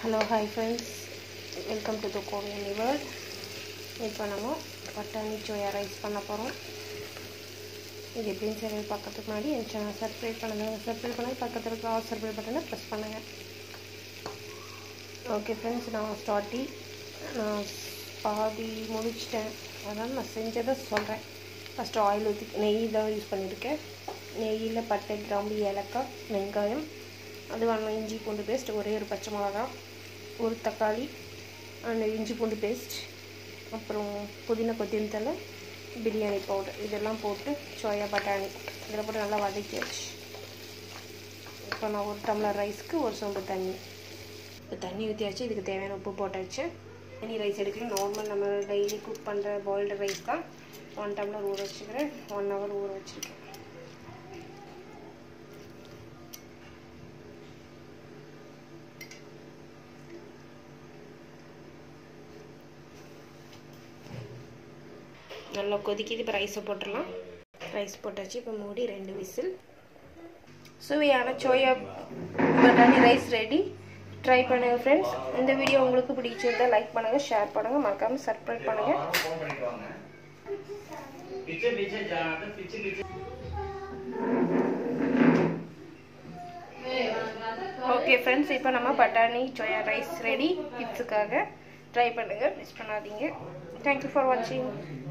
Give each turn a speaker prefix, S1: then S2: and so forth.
S1: hello hi friends welcome to the கோவியன் world இப்போ நம்ம பட்டாணி சோயா ரைஸ் பண்ண போகிறோம் இது எப்படின்னு சரி பார்க்கறதுக்கு முன்னாடி என் சேனல் சப்ஸ்கிரைப் பண்ணுங்கள் சப்ஸ்கிரைப் பண்ணி பக்கத்தில் இருக்க ஆல் சப்ஸ்கிரைப் பட்டனை ப்ரெஸ் பண்ணுங்கள் ஓகே ஃப்ரெண்ட்ஸ் நான் ஸ்டார்டி நான் பாதி முடிச்சிட்டேன் அதனால் நான் செஞ்சதை சொல்கிறேன் ஃபஸ்ட்டு ஆயில் ஊற்றி நெய் தான் யூஸ் பண்ணியிருக்கேன் நெய்யில் பட்டை கிராம்பு ஏலக்காய் வெங்காயம் அது வேணும் இஞ்சி பூண்டு பேஸ்ட் ஒரே ஒரு பச்சை மிளகா ஒரு தக்காளி அந்த இஞ்சி பூண்டு பேஸ்ட் அப்புறம் புதினா கொத்தமல்லி தலை பிரியாணி பவுடர் இதெல்லாம் போட்டு சோயா பட்டாணி இதில் போட்டு நல்லா வதக்கியாச்சு இப்போ நான் ஒரு டம்ளர் ரைஸ்க்கு ஒரு சொம்பு தண்ணி இப்போ தண்ணி ஊற்றியாச்சு இதுக்கு தேவையான உப்பு போட்டாச்சு தனி ரைஸ் எடுக்கலாம் நார்மல் நம்ம டெய்லி குக் பண்ணுற பாயில்டு ரைஸ் தான் ஒன் டம்ளர் ஊற வச்சுக்கிறேன் ஒன் ஹவர் ஊற வச்சுருக்கேன் நல்லா கொதிக்குது இப்போ ரைஸை போட்டுடலாம் ரைஸ் போட்டாச்சு இப்போ மூடி ரெண்டு விசில் சுவையான சோயா பட்டாணி ரைஸ் ரெடி ட்ரை பண்ணுங்கள் ஃப்ரெண்ட்ஸ் இந்த வீடியோ உங்களுக்கு பிடிச்சிருந்தா லைக் பண்ணுங்கள் ஷேர் பண்ணுங்கள் மறக்காமல் சப்ஸ்கிரைப் பண்ணுங்கள் ஓகே ஃப்ரெண்ட்ஸ் இப்போ நம்ம பட்டாணி சோயா ரைஸ் ரெடி கிட்ஸுக்காக ட்ரை பண்ணுங்கள் மிஸ் பண்ணாதீங்க தேங்க்யூ ஃபார் வாட்சிங்